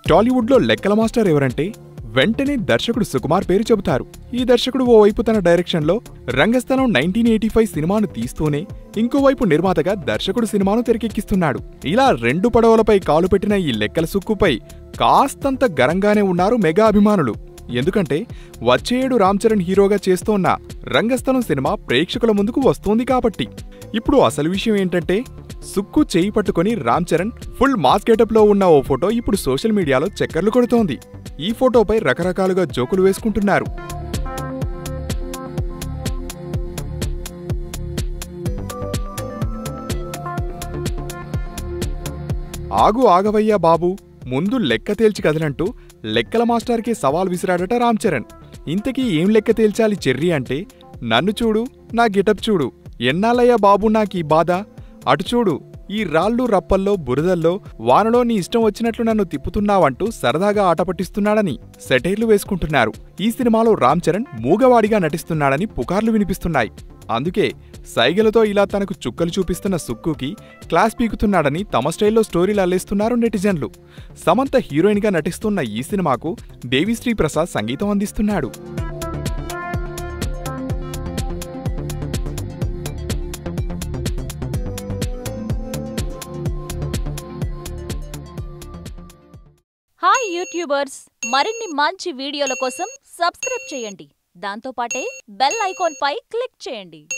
టాలీవుడ్లో లెక్కల మాస్టర్ ఎవరంటే వెంటనే దర్శకుడు సుకుమార్ పేరు చెబుతారు ఈ దర్శకుడు ఓవైపు తన డైరెక్షన్లో రంగస్థలం నైన్టీన్ ఎయిటీ ఫైవ్ సినిమాను తీస్తూనే ఇంకోవైపు నిర్మాతగా దర్శకుడు సినిమాను తెరకెక్కిస్తున్నాడు ఇలా రెండు పడవలపై కాలు పెట్టిన ఈ లెక్కల సుక్కుపై కాస్తంత గరంగానే ఉన్నారు మెగా అభిమానులు ఎందుకంటే వచ్చే ఏడు రామ్ చరణ్ హీరోగా చేస్తోన్న రంగస్థలం సినిమా ప్రేక్షకుల ముందుకు వస్తోంది కాబట్టి ఇప్పుడు అసలు విషయం ఏంటంటే సుక్కు చేయి పట్టుకొని రామ్ చరణ్ ఫుల్ మాస్ గెటప్లో ఉన్న ఓ ఫోటో ఇప్పుడు సోషల్ మీడియాలో చక్కర్లు కొడుతోంది ఈ ఫోటోపై రకరకాలుగా జోకులు వేసుకుంటున్నారు ఆగు ఆగవయ్యా బాబు ముందు లెక్క తేల్చి కదలంటూ లెక్కల మాస్టర్కి సవాల్ విసిరాడట రామ్ చరణ్ ఇంతకీ ఏం లెక్క తేల్చాలి చెర్రీ అంటే నన్ను చూడు నా గెటప్ చూడు ఎన్నాళ్ళయ్యా బాబు నాకీ బాధ అటు చూడు ఈ రాళ్ళు రప్పల్లో బురదల్లో వానలో నీ ఇష్టం వచ్చినట్లు నన్ను తిప్పుతున్నావంటూ సరదాగా ఆట పట్టిస్తున్నాడని సెటైర్లు వేసుకుంటున్నారు ఈ సినిమాలో రామ్ చరణ్ మూగవాడిగా నటిస్తున్నాడని పుకార్లు వినిపిస్తున్నాయి అందుకే సైగలతో ఇలా తనకు చుక్కలు చూపిస్తున్న సుక్కుకి క్లాస్ పీకుతున్నాడని తమ స్టైల్లో స్టోరీలు అల్లేస్తున్నారు నెటిజన్లు సమంత హీరోయిన్గా నటిస్తున్న ఈ సినిమాకు దేవిశ్రీ ప్రసాద్ సంగీతం అందిస్తున్నాడు హాయ్ యూట్యూబర్స్ మరిన్ని మంచి వీడియోల కోసం సబ్స్క్రైబ్ చేయండి దాంతోపాటే బెల్ ఐకాన్ పై క్లిక్ చేయండి